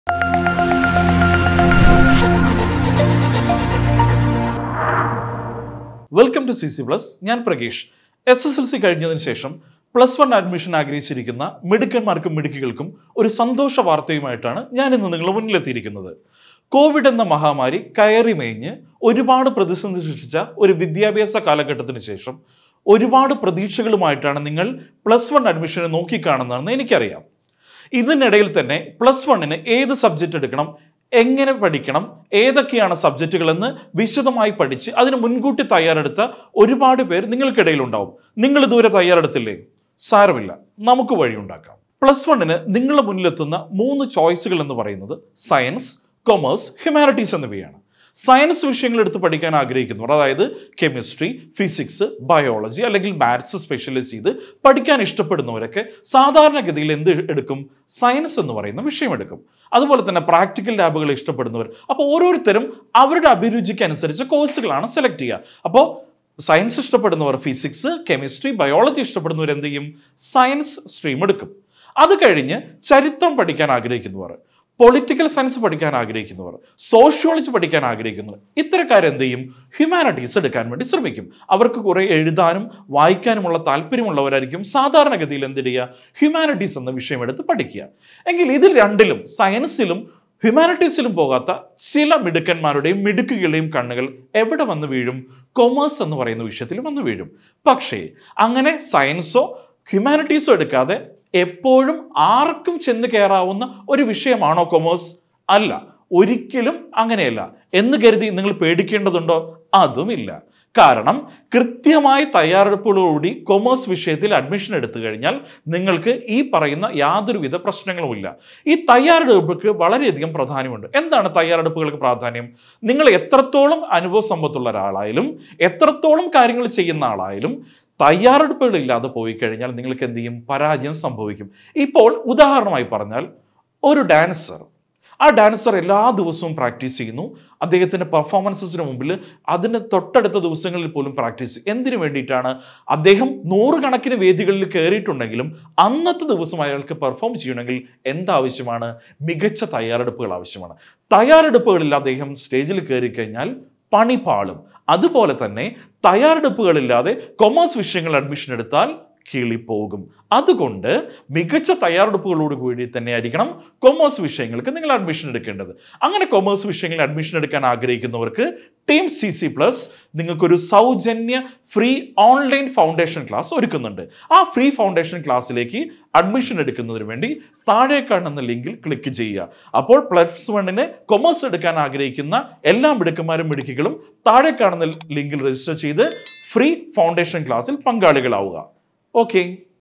welcome to C C plus ഞാൻ Prakash S S L C കഴിഞ്ഞതിന് ശേഷം പ്ലസ് വൺ അഡ്മിഷൻ ആഗ്രഹിച്ചിരിക്കുന്ന മിടുക്കന്മാർക്കും മിടുക്കികൾക്കും ഒരു സന്തോഷ വാർത്തയുമായിട്ടാണ് ഞാൻ ഇന്ന് നിങ്ങളുടെ മുന്നിലെത്തിയിരിക്കുന്നത് കോവിഡ് എന്ന മഹാമാരി കയറി മേഞ്ഞ് ഒരുപാട് പ്രതിസന്ധി സൃഷ്ടിച്ച ഒരു വിദ്യാഭ്യാസ കാലഘട്ടത്തിന് ശേഷം ഒരുപാട് പ്രതീക്ഷകളുമായിട്ടാണ് നിങ്ങൾ പ്ലസ് വൺ അഡ്മിഷനെ നോക്കിക്കാണുന്നതെന്ന് എനിക്കറിയാം ഇതിനിടയിൽ തന്നെ പ്ലസ് വണ്ണിന് ഏത് സബ്ജക്റ്റ് എടുക്കണം എങ്ങനെ പഠിക്കണം ഏതൊക്കെയാണ് സബ്ജക്റ്റുകളെന്ന് വിശദമായി പഠിച്ച് അതിന് മുൻകൂട്ടി തയ്യാറെടുത്ത ഒരുപാട് പേർ നിങ്ങൾക്കിടയിൽ ഉണ്ടാവും നിങ്ങൾ ഇതുവരെ തയ്യാറെടുത്തില്ലേ സാരമില്ല നമുക്ക് വഴിയുണ്ടാക്കാം പ്ലസ് വണ്ണിന് നിങ്ങളുടെ മുന്നിലെത്തുന്ന മൂന്ന് ചോയ്സുകൾ എന്ന് പറയുന്നത് സയൻസ് കൊമേഴ്സ് ഹ്യൂമാനിറ്റീസ് എന്നിവയാണ് സയൻസ് വിഷയങ്ങൾ എടുത്ത് പഠിക്കാൻ ആഗ്രഹിക്കുന്നവർ അതായത് കെമിസ്ട്രി ഫിസിക്സ് ബയോളജി അല്ലെങ്കിൽ മാത്സ് സ്പെഷ്യലൈസ് ചെയ്ത് പഠിക്കാൻ ഇഷ്ടപ്പെടുന്നവരൊക്കെ സാധാരണഗതിയിൽ എന്ത് എടുക്കും സയൻസ് എന്ന് പറയുന്ന വിഷയം എടുക്കും അതുപോലെ തന്നെ പ്രാക്ടിക്കൽ ലാബുകൾ ഇഷ്ടപ്പെടുന്നവർ അപ്പോൾ ഓരോരുത്തരും അവരുടെ അഭിരുചിക്ക് അനുസരിച്ച് കോഴ്സുകളാണ് സെലക്ട് ചെയ്യുക അപ്പോൾ സയൻസ് ഇഷ്ടപ്പെടുന്നവർ ഫിസിക്സ് കെമിസ്ട്രി ബയോളജി ഇഷ്ടപ്പെടുന്നവർ എന്ത് ചെയ്യും സയൻസ് സ്ട്രീം എടുക്കും അത് കഴിഞ്ഞ് ചരിത്രം പഠിക്കാൻ ആഗ്രഹിക്കുന്നവർ പൊളിറ്റിക്കൽ സയൻസ് പഠിക്കാൻ ആഗ്രഹിക്കുന്നവർ സോഷ്യോളജി പഠിക്കാൻ ആഗ്രഹിക്കുന്നവർ ഇത്തരക്കാർ എന്ത് ചെയ്യും ഹ്യൂമാനിറ്റീസ് എടുക്കാൻ വേണ്ടി ശ്രമിക്കും അവർക്ക് കുറെ എഴുതാനും വായിക്കാനുമുള്ള താല്പര്യമുള്ളവരായിരിക്കും സാധാരണഗതിയിൽ എന്ത് ചെയ്യുക ഹ്യൂമാനിറ്റീസ് എന്ന വിഷയം എടുത്ത് പഠിക്കുക എങ്കിൽ ഇതിൽ രണ്ടിലും സയൻസിലും ഹ്യൂമാനിറ്റീസിലും പോകാത്ത ചില മിടുക്കന്മാരുടെയും മിടുക്കുകളുടെയും കണ്ണുകൾ എവിടെ വന്ന് വീഴും കൊമേഴ്സ് എന്ന് പറയുന്ന വിഷയത്തിൽ വന്ന് വീഴും പക്ഷേ അങ്ങനെ സയൻസോ ഹ്യൂമാനിറ്റീസോ എടുക്കാതെ എപ്പോഴും ആർക്കും ചെന്ന് കയറാവുന്ന ഒരു വിഷയമാണോ കൊമേഴ്സ് അല്ല ഒരിക്കലും അങ്ങനെയല്ല എന്ന് കരുതി നിങ്ങൾ പേടിക്കേണ്ടതുണ്ടോ അതുമില്ല കാരണം കൃത്യമായ തയ്യാറെടുപ്പോടുകൂടി കൊമേഴ്സ് വിഷയത്തിൽ അഡ്മിഷൻ എടുത്തു കഴിഞ്ഞാൽ നിങ്ങൾക്ക് ഈ പറയുന്ന യാതൊരുവിധ പ്രശ്നങ്ങളുമില്ല ഈ തയ്യാറെടുപ്പുകൾക്ക് വളരെയധികം പ്രാധാന്യമുണ്ട് എന്താണ് തയ്യാറെടുപ്പുകൾക്ക് പ്രാധാന്യം നിങ്ങൾ എത്രത്തോളം അനുഭവ സമ്പത്തുള്ള ഒരാളായാലും എത്രത്തോളം കാര്യങ്ങൾ ചെയ്യുന്ന ആളായാലും തയ്യാറെടുപ്പുകളില്ലാതെ പോയി കഴിഞ്ഞാൽ നിങ്ങൾക്ക് എന്ത് ചെയ്യും പരാജയം സംഭവിക്കും ഇപ്പോൾ ഉദാഹരണമായി പറഞ്ഞാൽ ഒരു ഡാൻസർ ആ ഡാൻസർ എല്ലാ ദിവസവും പ്രാക്ടീസ് ചെയ്യുന്നു അദ്ദേഹത്തിൻ്റെ പെർഫോമൻസസിന് മുമ്പിൽ അതിന് തൊട്ടടുത്ത ദിവസങ്ങളിൽ പോലും പ്രാക്ടീസ് എന്തിനു വേണ്ടിയിട്ടാണ് അദ്ദേഹം നൂറുകണക്കിന് വേദികളിൽ കയറിയിട്ടുണ്ടെങ്കിലും അന്നത്തെ ദിവസം അയാൾക്ക് പെർഫോം ചെയ്യണമെങ്കിൽ എന്താവശ്യമാണ് മികച്ച തയ്യാറെടുപ്പുകൾ ആവശ്യമാണ് തയ്യാറെടുപ്പുകളിൽ അദ്ദേഹം സ്റ്റേജിൽ കയറി കഴിഞ്ഞാൽ പണി പാളും അതുപോലെ തന്നെ തയ്യാറെടുപ്പുകളില്ലാതെ കൊമേഴ്സ് വിഷയങ്ങൾ അഡ്മിഷൻ എടുത്താൽ കിളിപ്പോകും അതുകൊണ്ട് മികച്ച തയ്യാറെടുപ്പുകളോട് കൂടി തന്നെ ആയിരിക്കണം കൊമേഴ്സ് വിഷയങ്ങൾക്ക് നിങ്ങൾ അഡ്മിഷൻ എടുക്കേണ്ടത് അങ്ങനെ കൊമേഴ്സ് വിഷയങ്ങളിൽ അഡ്മിഷൻ എടുക്കാൻ ആഗ്രഹിക്കുന്നവർക്ക് ടീം സി സി പ്ലസ് നിങ്ങൾക്കൊരു സൗജന്യ ഫ്രീ ഓൺലൈൻ ഫൗണ്ടേഷൻ ക്ലാസ് ഒരുക്കുന്നുണ്ട് ആ ഫ്രീ ഫൗണ്ടേഷൻ ക്ലാസ്സിലേക്ക് അഡ്മിഷൻ എടുക്കുന്നതിന് വേണ്ടി താഴെ കാണുന്ന ലിങ്കിൽ ക്ലിക്ക് ചെയ്യുക അപ്പോൾ പ്ലസ് വണ്ണിന് കൊമേഴ്സ് എടുക്കാൻ ആഗ്രഹിക്കുന്ന എല്ലാ മിടുക്കന്മാരും മിടുക്കികളും താഴെ കാണുന്ന ലിങ്കിൽ രജിസ്റ്റർ ചെയ്ത് ഫ്രീ ഫൗണ്ടേഷൻ ക്ലാസ്സിൽ പങ്കാളികളാവുക ഓക്കെ